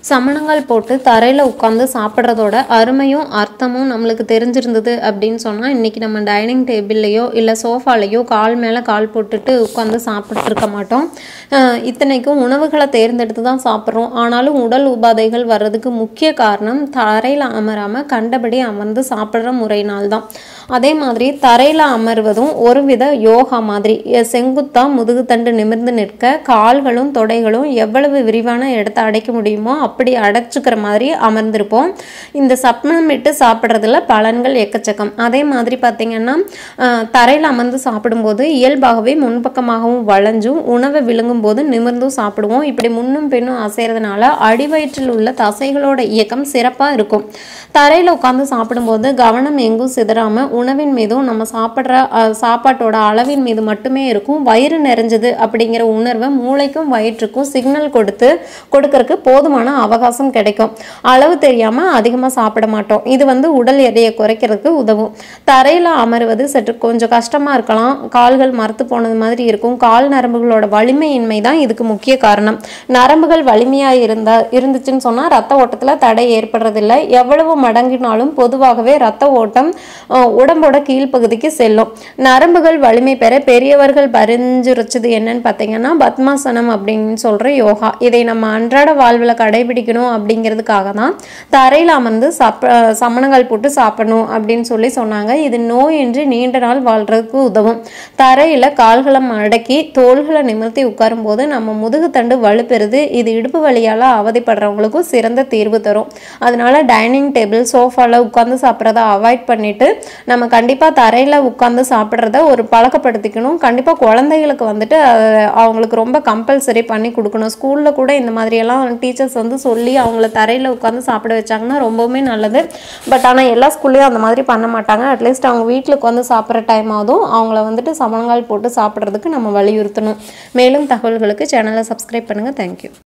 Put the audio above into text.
சமணங்கால் போட்டு தரையில் உட்காந்து சாப்பிட்றதோட அருமையும் அர்த்தமும் நம்மளுக்கு தெரிஞ்சிருந்தது அப்படின்னு சொன்னால் இன்றைக்கி நம்ம டைனிங் டேபிள்லையோ இல்லை சோஃபாலேயோ கால் மேலே கால் போட்டுட்டு உட்காந்து சாப்பிட்ருக்க மாட்டோம் அஹ் இத்தனைக்கும் உணவுகளை தேர்ந்தெடுத்து தான் சாப்பிட்றோம் ஆனாலும் உடல் உபாதைகள் வர்றதுக்கு முக்கிய காரணம் தரையில் அமராமல் கண்டபடி அமர்ந்து சாப்பிட்ற முறையினால்தான் அதே மாதிரி தரையில் அமர்வதும் ஒருவித யோகா மாதிரி எ- செங்குத்தா முதுகுத்தண்டு நிமிர்ந்து நிற்க கால்களும் தொடைகளும் எவ்வளவு விரிவான இடத்த அடைக்க முடியுமோ அப்படி அடைச்சிக்கிற மாதிரி அமர்ந்திருப்போம் இந்த சப்னமிட்டு சாப்பிட்றதுல பலன்கள் எக்கச்சக்கம் அதே மாதிரி பார்த்தீங்கன்னா தரையில் அமர்ந்து சாப்பிடும்போது இயல்பாகவே முன்பக்கமாகவும் வளைஞ்சும் உணவை விழுங்கும் போது நிமிர்ந்தும் சாப்பிடுவோம் இப்படி முன்னும் பின்னும் அசைறதுனால அடிவயிற்றில் உள்ள தசைகளோட இயக்கம் சிறப்பாக இருக்கும் தரையில் உட்காந்து சாப்பிடும்போது கவனம் எங்கும் சிதறாம உணவின் மீதும் நம்ம சாப்பிட்ற அஹ், சாப்பாட்டோட அளவின் மீது மட்டுமே இருக்கும் வயிறு நிறைஞ்சது அப்படிங்கிற உணர்வை மூளைக்கும் வயிற்றுக்கும் சிக்னல் கொடுத்து கொடுக்கறதுக்கு போதுமான அவகாசம் கிடைக்கும் அளவு தெரியாம அதிகமாக சாப்பிட மாட்டோம் இது வந்து உடல் எடையை குறைக்கிறதுக்கு உதவும் தரையில் அமருவது சற்று கொஞ்சம் கஷ்டமா இருக்கலாம் கால்கள் மரத்து போனது மாதிரி இருக்கும் கால் நரம்புகளோட வலிமையின்மை தான் இதுக்கு முக்கிய காரணம் நரம்புகள் வலிமையா இருந்தா இருந்துச்சுன்னு சொன்னா ரத்த ஓட்டத்துல தடை ஏற்படுறதில்லை எவ்வளவு மடங்கினாலும் பொதுவாகவே ரத்த ஓட்டம் அஹ், உடம்போட கீழ்ப்பகுதிக்கு செல்லும் நரம்புகள் வலிமை பெற பெரியவர்கள் பரிந்துரைச்சது என்னன்னு பார்த்தீங்கன்னா பத்மாசனம் அப்படின்னு சொல்ற யோகா இதை நம்ம அன்றாட வாழ்வில் கடைபிடிக்கணும் அப்படிங்கிறதுக்காக தான் தரையில் அமர்ந்து சாப்ப சமணங்கள் போட்டு சாப்பிடணும் அப்படின்னு சொல்லி சொன்னாங்க இது நோயின்றி நீண்ட நாள் வாழ்றதுக்கு உதவும் தரையில் கால்களை மடக்கி தோள்களை நிமிர்த்தி உட்காரும்போது நம்ம முதுகுத்தண்டு வலுப்பெறுது இது இடுப்பு வலியால் அவதிப்படுறவங்களுக்கும் சிறந்த தீர்வு தரும் அதனால டைனிங் டேபிள் சோஃபாவில் உட்காந்து சாப்பிட்றத அவாய்ட் பண்ணிட்டு நம்ம கண்டிப்பாக தரையில் உட்காந்து சாப்பிட்றத ஒரு பழக்கப்படுத்திக்கணும் கண்டிப்பாக குழந்தைகளுக்கு வந்துட்டு அஹ், அவங்களுக்கு ரொம்ப கம்பல்சரி பண்ணி கொடுக்கணும் ஸ்கூலில் கூட இந்த மாதிரியெல்லாம் டீச்சர்ஸ் வந்து சொல்லி அவங்கள தரையில் உட்காந்து சாப்பிட வச்சாங்கன்னா ரொம்பவுமே நல்லது பட் ஆனால் எல்லா ஸ்கூல்லையும் அந்த மாதிரி பண்ண மாட்டாங்க அட்லீஸ்ட் அவங்க வீட்டில் உட்காந்து சாப்பிட்ற டைம் ஆகுதும் அவங்கள வந்துட்டு சமணங்கால் போட்டு சாப்பிட்றதுக்கு நம்ம வலியுறுத்தணும் மேலும் தகவல்களுக்கு சேனலை சப்ஸ்கிரைப் பண்ணுங்கள் தேங்க்யூ